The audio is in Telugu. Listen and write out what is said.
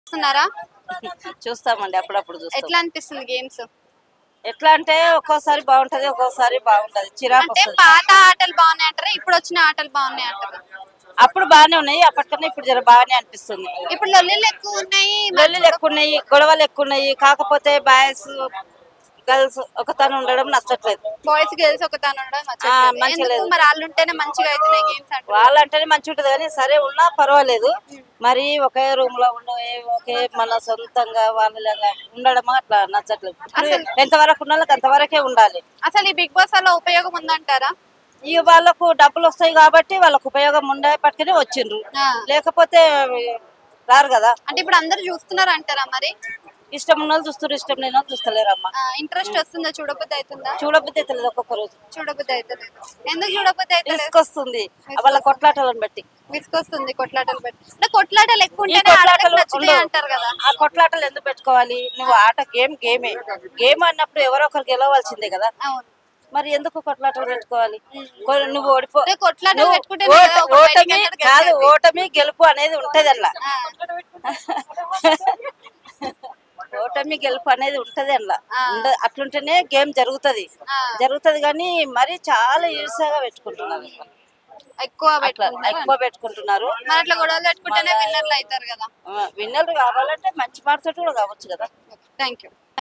చూస్తున్నారా చూస్తామండి అప్పుడప్పుడు చూస్తాం ఎట్లా అనిపిస్తుంది గేమ్స్ ఎట్లా అంటే ఒక్కోసారి బాగుంటది ఒక్కోసారి బాగుంటది చిరాకు అంటే వస్తది పాత ఆటలు బాగున్నాయి అంటారా ఇప్పుడు వచ్చిన ఆటలు బాగున్నాయి అంటారా అప్పుడు బాగానే ఉన్నాయి అప్పటికన్నా ఇప్పుడు జర బాగానే అనిపిస్తుంది ఇప్పుడు లొల్లిలు ఎక్కువ ఉన్నాయి లొల్లిలు ఎక్కువ ఉన్నాయి గొడవలు ఎక్కువ ఉన్నాయి కాకపోతే బాయ్స్ గర్ల్స్ ఒకతను ఉండడం నచ్చట్లేదు బాయ్స్ గర్ల్స్ ఒక తాను ఉండడం ఆ, నచ్చట్లేదు. మంచిగా ఎందుకు లేదు. మరి వాళ్ళు ఉంటేనే మంచిగా అవుతున్నాయి గేమ్స్ అంటారు వాళ్ళంటేనే మంచి ఉంటది కానీ సరే ఉన్నా పర్వాలేదు మరి ఒకే రూమ్ లో ఉండే ఒకే మన సొంతంగా వాళ్ళలాగా ఉండడం అట్లా నచ్చట్లేదు ఎంతవరకు ఉన్న వాళ్ళకి అంతవరకే ఉండాలి అసలు ఈ బిగ్ బాస్ వల్ల ఉపయోగం ఉందంటారా ఇక వాళ్ళకు డబ్బులు వస్తాయి కాబట్టి వాళ్ళకు ఉపయోగం ఉండేపటికనే వచ్చిండ్రు ఆ. లేకపోతే రారు కదా అంటే ఇప్పుడు అందరు చూస్తున్నారు అంటారా మరి ఇష్టం ఉన్న వాళ్ళు చూస్తారు ఇష్టం లేని వాళ్ళు చూస్తలేరమ్మా ఇంట్రెస్ట్ వస్తుందా చూడబుద్ధి అవుతుందా చూడబుద్ధి తెలియదు ఒక్కొక్క రోజు చూడబుద్ధి అవుతుంది ఎందుకు చూడబుద్ధి అవుతుంది తీసుకొస్తుంది వాళ్ళ కొట్లాటలను బట్టి విసుకొస్తుంది కొట్లాటలు పెట్టి అంటే కొట్లాటలు ఎక్కువ ఈ ఉంటేనే ఆడడానికి కొట్లాటలు నచ్చుతాయి ఉండవు. అంటారు కదా ఆ కొట్లాటలు ఎందుకు పెట్టుకోవాలి నువ్వు ఆట గేమ్ గేమే గేమ్ అన్నప్పుడు ఎవరో ఒకరు గెలవాల్సిందే కదా అవును మరి ఎందుకు కొట్లాటలు పెట్టుకోవాలి కొ- నువ్వు ఓడిపో అదే కొట్లాటలు నువ్వు పెట్టుకుంటేనే ఓట- కదా ఒకరు బయటికి ఓటమి వెళ్ళారు, కాదు గెలిచేది. ఓటమి గెలుపు అనేది ఉంటది అలా ఆ, ఓటమి గెలుపు అనేది ఉంటది అలా ఆ. ఉండ- అట్లుంటేనే గేమ్ జరుగుతది ఆ. జరుగుతది కానీ మరి చాలా ఈర్ష్యగా పెట్టుకుంటున్నారు ఎక్కువ అట్లా పెట్టుకుంటారు ఎక్కువ పెట్టుకుంటున్నారు మరి అట్లా గొడవలు పెట్టుకుంటేనే విన్నర్లు అవుతారు కదా విన్నర్లు కావాలంటే మంచి మార్కెట్ కూడా కావచ్చు కదా థ్యాంక్ యూ